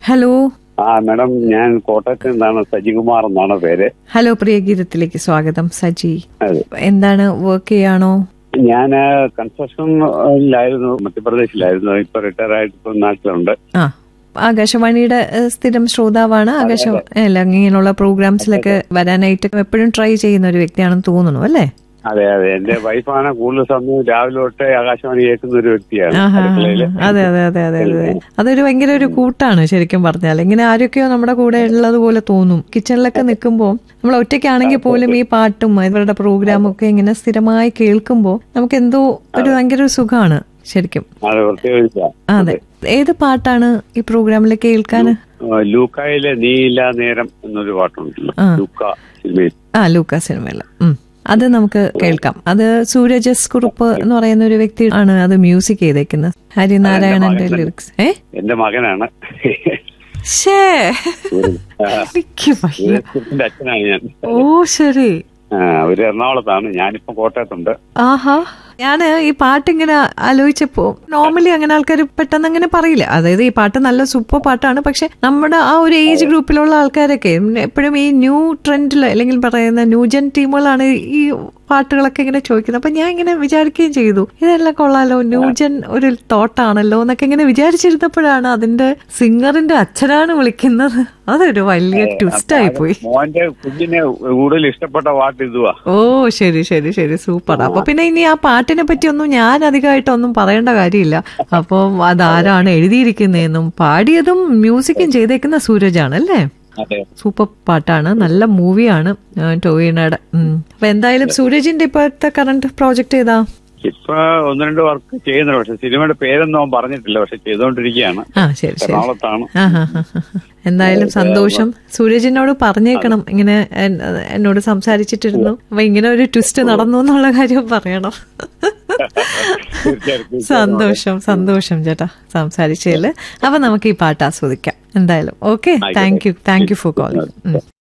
Hello ആ madam ഞാൻ കോട്ടയത്ത് നിന്നാണ് സജികുമാർ എന്നാണ് പേര് ഹലോ പ്രിയ ഗീതത്തിലേക്ക് സ്വാഗതം സജി അതെ. എന്താണ് വർക്ക് ചെയ്യാണോ ഞാൻ കൺസ്ട്രക്ഷനിലായിരുന്നു മധ്യപ്രദേശിലായിരുന്നു ഇപ്പൊ റിട്ടയർ ആയിട്ട് ഇപ്പൊ നാട്ടിലുണ്ട് ആ ആകാശവാണിയുടെ ഏഹ്, സ്ഥിരം ശ്രോതാവാണ് ആകാശ അല്ല ഇങ്ങനെയുള്ള പ്രോഗ്രാംസിലൊക്കെ വരാനായിട്ട് എപ്പോഴും ട്രൈ ചെയ്യുന്ന ഒരു വ്യക്തിയാണെന്ന് തോന്നുന്നു അല്ലേ അതെ അതെ എന്റെ വൈഫാണ് കൂടുതൽ സമയം രാവിലെ തൊട്ട് ആകാശവാണി കേൾക്കുന്ന ഒരു വ്യക്തിയാണ് ആഹാ, അടുക്കളയില് അതെ അതെ അതെ അതെ അതെ അതൊരു ഭയങ്കര ഒരു കൂട്ടാണ് ശരിക്കും പറഞ്ഞാൽ ഇങ്ങനെ ആരൊക്കെയോ നമ്മുടെ കൂടെ ഉള്ളത് പോലെ തോന്നും കിച്ചണിലൊക്കെ നിൽക്കുമ്പോൾ നമ്മൾ ഒറ്റയ്ക്കാണെങ്കിൽ പോലും ഈ പാട്ടും ഇവരുടെ പ്രോഗ്രാമും ഒക്കെ ഇങ്ങനെ സ്ഥിരമായി കേൾക്കുമ്പോൾ നമുക്ക് എന്തോ ഒരു ഭയങ്കര ഒരു സുഖമാണ് ശരിക്കും അത് പ്രത്യേകിച്ച അതെ ഏത് പാട്ടാണ് ഈ പ്രോഗ്രാമിൽ കേൾക്കാൻ ലൂക്കായിലെ നീല നേരം എന്നൊരു പാട്ടുണ്ടല്ലോ ആ. ലൂക്ക സിനിമയിൽ ആ ലൂക്ക സിനിമയിൽ ഉം. അത് നമുക്ക് കേൾക്കാം അത് സൂരജസ് കുറുപ്പ് എന്ന് പറയുന്ന ഒരു വ്യക്തി ആണ് അത് മ്യൂസിക് ചെയ്തേക്കുന്നത് ഹരിനാരായണന്റെ ലിറിക്സ് ഏ എന്റെ മകനാണ് ഷേ എനിക്ക് വയ്യ. സുരേഷിന്റെ അച്ഛനാണ് ഞാൻ ഓ ശരി ആ, ഒരു എറണാകുളത്താണ് ഞാനിപ്പോ കോട്ടയത്തുണ്ട് ആഹാ ഞാന് ഈ പാട്ട് ഇങ്ങനെ ആലോചിച്ചപ്പോ നോർമലി അങ്ങനെ ആൾക്കാർ പെട്ടെന്ന് അങ്ങനെ പറയില്ല അതായത് ഈ പാട്ട് നല്ല സൂപ്പർ പാട്ടാണ് പക്ഷെ നമ്മുടെ ആ ഒരു ഏജ് ഗ്രൂപ്പിലുള്ള ആൾക്കാരൊക്കെ എപ്പോഴും ഈ ന്യൂ ട്രെൻഡിൽ അല്ലെങ്കിൽ പറയുന്ന ന്യൂജൻ ടീമുകളാണ് ഈ പാട്ടുകളൊക്കെ ഇങ്ങനെ ചോദിക്കുന്നത് അപ്പൊ ഞാൻ ഇങ്ങനെ വിചാരിക്കുകയും ചെയ്തു ഇതെല്ലാം കൊള്ളാലോ ന്യൂജൻ ഒരു തോട്ടാണല്ലോ എന്നൊക്കെ ഇങ്ങനെ വിചാരിച്ചിരുന്നപ്പോഴാണ് അതിന്റെ സിംഗറിന്റെ അച്ഛനാണ് വിളിക്കുന്നത് അതൊരു വലിയ ട്വിസ്റ്റ് ആയി പോയി മോന്റെ കുഞ്ഞിനെ കൂടുതൽ ഇഷ്ടപ്പെട്ട പാട്ട് ഇതുവാ ഓ ശരി ശരി ശരി സൂപ്പർ അപ്പൊ പിന്നെ ഇനി ആ പാട്ടിനെ പറ്റിയൊന്നും ഞാൻ അധികമായിട്ടൊന്നും പറയേണ്ട കാര്യമില്ല അപ്പൊ അതാരാണ് എഴുതിയിരിക്കുന്നതെന്നും പാടിയതും മ്യൂസിക്കും ചെയ്തേക്കുന്ന സൂരജാണ് അല്ലേ അതെ സൂപ്പർ പാട്ടാണ് നല്ല മൂവിയാണ് ടോയിനയുടെ അപ്പൊ എന്തായാലും സൂരജിന്റെ ഇപ്പോഴത്തെ കറണ്ട് പ്രോജക്ട് ഏതാ ഇപ്പൊ ഒന്ന് രണ്ട് വർക്ക് ചെയ്യുന്നുണ്ട് പക്ഷെ സിനിമയുടെ പേരൊന്നും അവൻ പറഞ്ഞിട്ടില്ല പക്ഷെ ചെയ്തുകൊണ്ടിരിക്കുകയാണ് ആ ശരി ശരി എറണാകുളത്താണ് ആ ഹാ ഹാ ഹാ. എന്തായാലും സന്തോഷം സൂരജിനോട് പറഞ്ഞേക്കണം ഇങ്ങനെ എൻ- എന്നോട് സംസാരിച്ചിട്ടിരുന്നു അപ്പൊ ഇങ്ങനെ ഒരു ട്വിസ്റ്റ് നടന്നു എന്നുള്ള കാര്യം പറയണം തീർച്ചയായിട്ടും സന്തോഷം സന്തോഷം ചേട്ടാ സംസാരിച്ചതിൽ അപ്പൊ നമുക്ക് ഈ പാട്ട് ആസ്വദിക്കാം എന്തായാലും okay thank you thank you for calling